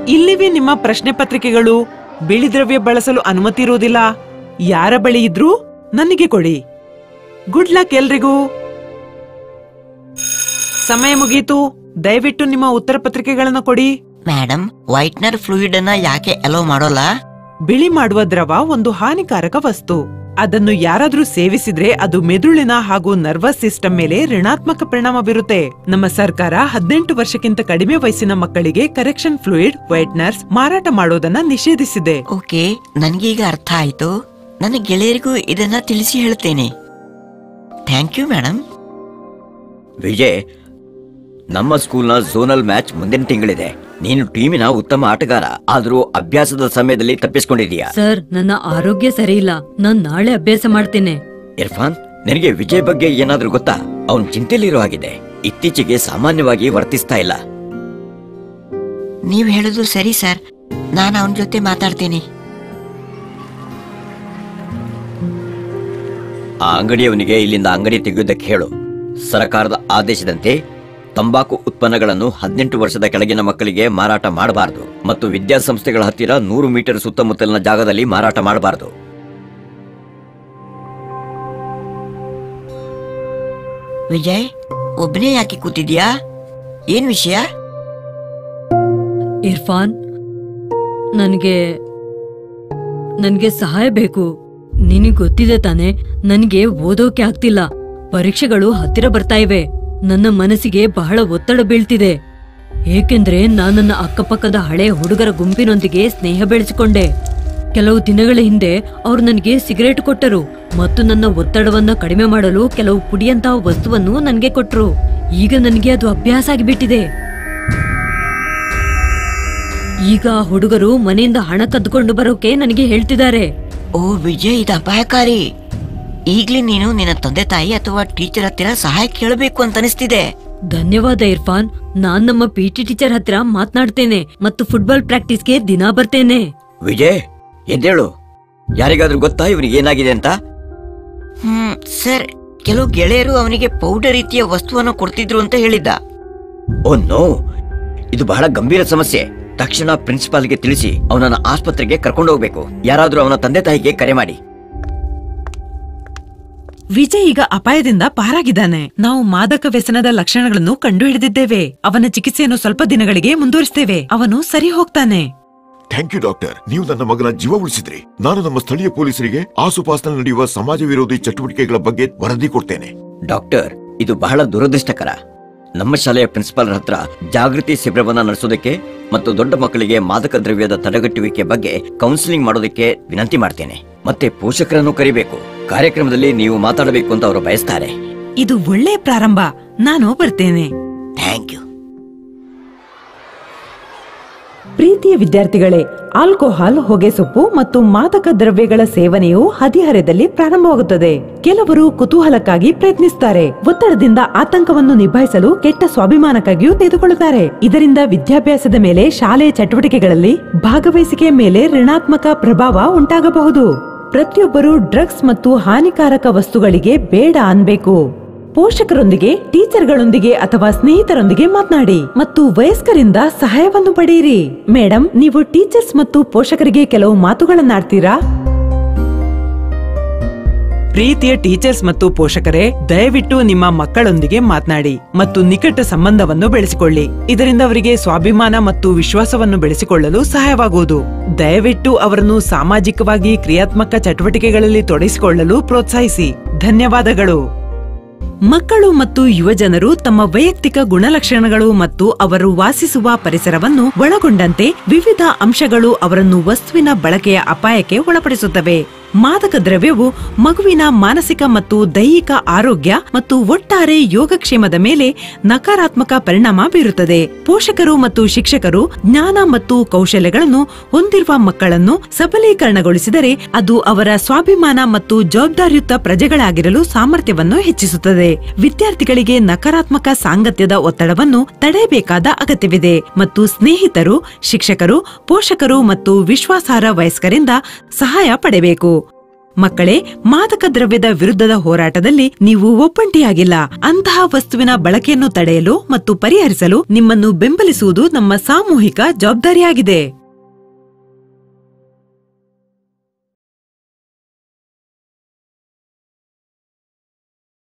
ಇಲ್ಲಿವೆ ನಿಮ್ಮ ಪ್ರಶ್ನೆ ಪತ್ರಿಕೆಗಳು ಬಿಳಿ ದ್ರವ್ಯ ಬಳಸಲು ಅನುಮತಿ ಇರುವುದಿಲ್ಲ ಯಾರ ಬಳಿ ಇದ್ರೂ ನನಗೆ ಕೊಡಿ ಗುಡ್ ಲಕ್ ಎಲ್ರಿಗೂ ಸಮಯ ಮುಗೀತು ದಯವಿಟ್ಟು ನಿಮ್ಮ ಉತ್ತರ ಪತ್ರಿಕೆಗಳನ್ನ ಕೊಡಿ ಮೇಡಮ್ ವೈಟ್ನರ್ ಫ್ಲೂಯಿಡ್ ಅನ್ನ ಯಾಕೆ ಅಲೋ ಮಾಡೋಲ್ಲ ಬಿಳಿ ಮಾಡುವ ದ್ರವ ಒಂದು ಹಾನಿಕಾರಕ ವಸ್ತು ಅದನ್ನು ಯಾರಾದ್ರೂ ಸೇವಿಸಿದ್ರೆ ಅದು ಮೆದುಳಿನ ಹಾಗೂ ನರ್ವಸ್ ಸಿಸ್ಟಮ್ ಮೇಲೆ ಋಣಾತ್ಮಕ ಪರಿಣಾಮ ಬೀರುತ್ತೆ ನಮ್ಮ ಸರ್ಕಾರ ಹದಿನೆಂಟು ವರ್ಷಕ್ಕಿಂತ ಕಡಿಮೆ ವಯಸ್ಸಿನ ಮಕ್ಕಳಿಗೆ ಕರೆಕ್ಷನ್ ಫ್ಲೂಯಿಡ್ ವೈಟ್ನರ್ಸ್ ಮಾರಾಟ ಮಾಡೋದನ್ನ ನಿಷೇಧಿಸಿದೆ ಓಕೆ ನನ್ಗೀಗ ಅರ್ಥ ಆಯ್ತು ನನ್ನ ಗೆಳೆಯರಿಗೂ ಇದನ್ನ ತಿಳಿಸಿ ಹೇಳ್ತೇನೆ ಥ್ಯಾಂಕ್ ಯು ಮೇಡಮ್ ವಿಜಯ್ ನಮ್ಮ ಸ್ಕೂಲ್ನ ಝೋನಲ್ ಮ್ಯಾಚ್ ಮುಂದಿನ ತಿಂಗಳಿದೆ ನೀನು ಟೀಮಿನ ಉತ್ತಮ ಆಟಗಾರ ಆದ್ರೂ ಅಭ್ಯಾಸದ ಸಮಯದಲ್ಲಿ ತಪ್ಪಿಸ್ಕೊಂಡಿದೀಯಾ ಸರ್ ನನ್ನ ಆರೋಗ್ಯ ಸರಿ ಇಲ್ಲ ನಾನ್ ನಾಳೆ ಅಭ್ಯಾಸ ಮಾಡ್ತೇನೆ ಇರ್ಫಾನ್ ನಿನಗೆ ವಿಜಯ್ ಬಗ್ಗೆ ಏನಾದ್ರೂ ಗೊತ್ತಾ ಅವನ್ ಚಿಂತೆಲಿರೋ ಹಾಗಿದೆ ಇತ್ತೀಚೆಗೆ ಸಾಮಾನ್ಯವಾಗಿ ವರ್ತಿಸ್ತಾ ಇಲ್ಲ ನೀವ್ ಹೇಳುದು ಸರಿ ಸರ್ ನಾನು ಅವನ ಜೊತೆ ಮಾತಾಡ್ತೀನಿ ಆ ಅಂಗಡಿಯವನಿಗೆ ಇಲ್ಲಿಂದ ಅಂಗಡಿ ತೆಗೆಯುವುದಕ್ಕೆ ಹೇಳು ಸರ್ಕಾರದ ಆದೇಶದಂತೆ ತಂಬಾಕು ಉತ್ಪನ್ನಗಳನ್ನು ಹದಿನೆಂಟು ವರ್ಷದ ಕೆಳಗಿನ ಮಕ್ಕಳಿಗೆ ಮಾರಾಟ ಮಾಡಬಾರದು ಮತ್ತು ವಿದ್ಯಾಸಂಸ್ಥೆಗಳ ಹತ್ತಿರ ನೂರು ಮೀಟರ್ ಸುತ್ತಮುತ್ತಲಿನ ಜಾಗದಲ್ಲಿ ಮಾರಾಟ ಮಾಡಬಾರದು ವಿಜಯ್ ಒಬ್ಬನೇ ಯಾಕೆ ಕೂತಿದ್ಯಾ ಏನ್ ವಿಷಯ ಇರ್ಫಾನ್ ನನಗೆ ನನಗೆ ಸಹಾಯ ಬೇಕು ನಿನಗ್ ಗೊತ್ತಿದೆ ತಾನೆ ನನಗೆ ಓದೋಕೆ ಆಗ್ತಿಲ್ಲ ಪರೀಕ್ಷೆಗಳು ಹತ್ತಿರ ಬರ್ತಾ ಇವೆ ನನ್ನ ಮನಸ್ಸಿಗೆ ಬಹಳ ಒತ್ತಡ ಬೀಳ್ತಿದೆ ಏಕೆಂದ್ರೆ ನಾನು ನನ್ನ ಅಕ್ಕಪಕ್ಕದ ಹಳೆ ಹುಡುಗರ ಗುಂಪಿನೊಂದಿಗೆ ಸ್ನೇಹ ಬೆಳೆಸಿಕೊಂಡೆ ಕೆಲವು ದಿನಗಳ ಹಿಂದೆ ಅವರು ನನಗೆ ಸಿಗರೇಟ್ ಕೊಟ್ಟರು ಮತ್ತು ನನ್ನ ಒತ್ತಡವನ್ನ ಕಡಿಮೆ ಮಾಡಲು ಕೆಲವು ಪುಡಿಯಂತಹ ವಸ್ತುವನ್ನು ನನಗೆ ಕೊಟ್ಟರು ಈಗ ನನಗೆ ಅದು ಅಭ್ಯಾಸ ಆಗಿಬಿಟ್ಟಿದೆ ಈಗ ಆ ಹುಡುಗರು ಮನೆಯಿಂದ ಹಣ ಕದ್ದುಕೊಂಡು ಬರೋಕೆ ನನಗೆ ಹೇಳ್ತಿದ್ದಾರೆ ಓ ವಿಜಯ್ ಇದು ಅಪಾಯಕಾರಿ ಈಗ್ಲೇ ನೀನು ನಿನ್ನ ತಂದೆ ತಾಯಿ ಅಥವಾ ಟೀಚರ್ ಹತ್ತಿರ ಸಹಾಯ ಕೇಳಬೇಕು ಅಂತ ಅನಿಸ್ತಿದೆ ಧನ್ಯವಾದ ಇರ್ಫಾನ್ ನಾನ್ ನಮ್ಮ ಪಿ ಟಿ ಟೀಚರ್ ಹತ್ರ ಮಾತನಾಡ್ತೇನೆ ಮತ್ತು ಫುಟ್ಬಾಲ್ ಪ್ರಾಕ್ಟೀಸ್ಗೆ ದಿನ ಬರ್ತೇನೆ ವಿಜಯ್ ಎದ್ದೇಳು ಯಾರಿಗಾದ್ರೂ ಗೊತ್ತಾ ಇವನಿಗೆ ಏನಾಗಿದೆ ಅಂತ ಹ್ಮ್ ಸರ್ ಕೆಲವು ಗೆಳೆಯರು ಅವನಿಗೆ ಪೌಡರ್ ರೀತಿಯ ವಸ್ತುವನ್ನು ಕೊಡ್ತಿದ್ರು ಅಂತ ಹೇಳಿದ್ದ ಓ ನೋ ಇದು ಬಹಳ ಗಂಭೀರ ಸಮಸ್ಯೆ ತಕ್ಷಣ ಪ್ರಿನ್ಸಿಪಾಲ್ಗೆ ತಿಳಿಸಿ ಅವನನ್ನ ಆಸ್ಪತ್ರೆಗೆ ಕರ್ಕೊಂಡು ಹೋಗ್ಬೇಕು ಯಾರಾದ್ರೂ ಅವನ ತಂದೆ ತಾಯಿಗೆ ಕರೆ ಮಾಡಿ ವಿಜಯ್ ಈಗ ಅಪಾಯದಿಂದ ಪಾರಾಗಿದ್ದಾನೆ ನಾವು ಮಾದಕ ವ್ಯಸನದ ಲಕ್ಷಣಗಳನ್ನು ಕಂಡುಹಿಡಿದಿದ್ದೇವೆ ಅವನ ಚಿಕಿತ್ಸೆಯನ್ನು ಸ್ವಲ್ಪ ದಿನಗಳಿಗೆ ಮುಂದುವರಿಸ್ತೇವೆ ಅವನು ಸರಿ ಹೋಗ್ತಾನೆ ಥ್ಯಾಂಕ್ ಯು ಡಾಕ್ಟರ್ ನೀವು ನನ್ನ ಮಗನ ಜೀವ ಉಳಿಸಿದ್ರಿ ನಾನು ನಮ್ಮ ಸ್ಥಳೀಯ ಪೊಲೀಸರಿಗೆ ಆಸುಪಾಸಿನಲ್ಲಿ ನಡೆಯುವ ಸಮಾಜ ವಿರೋಧಿ ಚಟುವಟಿಕೆಗಳ ಬಗ್ಗೆ ವರದಿ ಕೊಡ್ತೇನೆ ಡಾಕ್ಟರ್ ಇದು ಬಹಳ ದುರದೃಷ್ಟಕರ ನಮ್ಮ ಶಾಲೆಯ ಪ್ರಿನ್ಸಿಪಾಲ್ ಹತ್ರ ಜಾಗೃತಿ ಶಿಬಿರವನ್ನ ನಡೆಸೋದಕ್ಕೆ ಮತ್ತು ದೊಡ್ಡ ಮಕ್ಕಳಿಗೆ ಮಾದಕ ದ್ರವ್ಯದ ತಡೆಗಟ್ಟುವಿಕೆ ಬಗ್ಗೆ ಕೌನ್ಸಿಲಿಂಗ್ ಮಾಡೋದಕ್ಕೆ ವಿನಂತಿ ಮಾಡ್ತೇನೆ ಮತ್ತೆ ಪೋಷಕರನ್ನು ಕರಿಬೇಕು ಕಾರ್ಯಕ್ರಮದಲ್ಲಿ ನೀವು ಮಾತಾಡಬೇಕು ಅಂತ ಅವರು ಬಯಸ್ತಾರೆ ಇದು ಒಳ್ಳೆ ಪ್ರಾರಂಭ ನಾನು ಬರ್ತೇನೆ ಥ್ಯಾಂಕ್ ಯು ಪ್ರೀತಿಯ ವಿದ್ಯಾರ್ಥಿಗಳೇ ಆಲ್ಕೋಹಾಲ್ ಹೊಗೆಸೊಪ್ಪು ಮತ್ತು ಮಾದಕ ದ್ರವ್ಯಗಳ ಸೇವನೆಯು ಹದಿಹರೆಯದಲ್ಲಿ ಪ್ರಾರಂಭವಾಗುತ್ತದೆ ಕೆಲವರು ಕುತೂಹಲಕ್ಕಾಗಿ ಪ್ರಯತ್ನಿಸುತ್ತಾರೆ ಒತ್ತಡದಿಂದ ಆತಂಕವನ್ನು ನಿಭಾಯಿಸಲು ಕೆಟ್ಟ ಸ್ವಾಭಿಮಾನಕ್ಕಾಗಿಯೂ ತೆಗೆದುಕೊಳ್ಳುತ್ತಾರೆ ಇದರಿಂದ ವಿದ್ಯಾಭ್ಯಾಸದ ಮೇಲೆ ಶಾಲೆಯ ಚಟುವಟಿಕೆಗಳಲ್ಲಿ ಭಾಗವಹಿಸಿಕೆಯ ಮೇಲೆ ಋಣಾತ್ಮಕ ಪ್ರಭಾವ ಉಂಟಾಗಬಹುದು ಪ್ರತಿಯೊಬ್ಬರು ಡ್ರಗ್ಸ್ ಮತ್ತು ಹಾನಿಕಾರಕ ವಸ್ತುಗಳಿಗೆ ಬೇಡ ಅನ್ಬೇಕು ಪೋಷಕರೊಂದಿಗೆ ಟೀಚರ್ಗಳೊಂದಿಗೆ ಅಥವಾ ಸ್ನೇಹಿತರೊಂದಿಗೆ ಮಾತನಾಡಿ ಮತ್ತು ವಯಸ್ಕರಿಂದ ಸಹಾಯವನ್ನು ಪಡೆಯಿರಿ ಮೇಡಮ್ ನೀವು ಟೀಚರ್ಸ್ ಮತ್ತು ಪೋಷಕರಿಗೆ ಕೆಲವು ಮಾತುಗಳನ್ನಾಡ್ತೀರಾ ಪ್ರೀತಿಯ ಟೀಚರ್ಸ್ ಮತ್ತು ಪೋಷಕರೇ ದಯವಿಟ್ಟು ನಿಮ್ಮ ಮಕ್ಕಳೊಂದಿಗೆ ಮಾತನಾಡಿ ಮತ್ತು ನಿಕಟ ಸಂಬಂಧವನ್ನು ಬೆಳೆಸಿಕೊಳ್ಳಿ ಇದರಿಂದ ಅವರಿಗೆ ಸ್ವಾಭಿಮಾನ ಮತ್ತು ವಿಶ್ವಾಸವನ್ನು ಬೆಳೆಸಿಕೊಳ್ಳಲು ಸಹಾಯವಾಗುವುದು ದಯವಿಟ್ಟು ಅವರನ್ನು ಸಾಮಾಜಿಕವಾಗಿ ಕ್ರಿಯಾತ್ಮಕ ಚಟುವಟಿಕೆಗಳಲ್ಲಿ ತೊಡಗಿಸಿಕೊಳ್ಳಲು ಪ್ರೋತ್ಸಾಹಿಸಿ ಧನ್ಯವಾದಗಳು ಮಕ್ಕಳು ಮತ್ತು ಯುವಜನರು ತಮ್ಮ ವೈಯಕ್ತಿಕ ಗುಣಲಕ್ಷಣಗಳು ಮತ್ತು ಅವರು ವಾಸಿಸುವ ಪರಿಸರವನ್ನು ಒಳಗೊಂಡಂತೆ ವಿವಿಧ ಅಂಶಗಳು ಅವರನ್ನು ವಸ್ತುವಿನ ಬಳಕೆಯ ಅಪಾಯಕ್ಕೆ ಒಳಪಡಿಸುತ್ತವೆ ಮಾದಕ ದ್ರವ್ಯವು ಮಗುವಿನ ಮಾನಸಿಕ ಮತ್ತು ದೈಹಿಕ ಆರೋಗ್ಯ ಮತ್ತು ಒಟ್ಟಾರೆ ಯೋಗಕ್ಷೇಮದ ಮೇಲೆ ನಕಾರಾತ್ಮಕ ಪರಿಣಾಮ ಬೀರುತ್ತದೆ ಪೋಷಕರು ಮತ್ತು ಶಿಕ್ಷಕರು ಜ್ಞಾನ ಮತ್ತು ಕೌಶಲ್ಯಗಳನ್ನು ಹೊಂದಿರುವ ಮಕ್ಕಳನ್ನು ಸಬಲೀಕರಣಗೊಳಿಸಿದರೆ ಅದು ಅವರ ಸ್ವಾಭಿಮಾನ ಮತ್ತು ಜವಾಬ್ದಾರಿಯುತ ಪ್ರಜೆಗಳಾಗಿರಲು ಸಾಮರ್ಥ್ಯವನ್ನು ಹೆಚ್ಚಿಸುತ್ತದೆ ವಿದ್ಯಾರ್ಥಿಗಳಿಗೆ ನಕಾರಾತ್ಮಕ ಸಾಂಗತ್ಯದ ಒತ್ತಡವನ್ನು ತಡೆಯಬೇಕಾದ ಅಗತ್ಯವಿದೆ ಮತ್ತು ಸ್ನೇಹಿತರು ಶಿಕ್ಷಕರು ಪೋಷಕರು ಮತ್ತು ವಿಶ್ವಾಸಾರ್ಹ ವಯಸ್ಕರಿಂದ ಸಹಾಯ ಪಡೆಯಬೇಕು ಮಕ್ಕಳೇ ಮಾದಕ ದ್ರವ್ಯದ ವಿರುದ್ಧದ ಹೋರಾಟದಲ್ಲಿ ನೀವು ಒಬ್ಬಂಟಿಯಾಗಿಲ್ಲ ಅಂತಹ ವಸ್ತುವಿನ ಬಳಕೆಯನ್ನು ತಡೆಯಲು ಮತ್ತು ಪರಿಹರಿಸಲು ನಿಮ್ಮನ್ನು ಬೆಂಬಲಿಸುವುದು ನಮ್ಮ ಸಾಮೂಹಿಕ ಜವಾಬ್ದಾರಿಯಾಗಿದೆ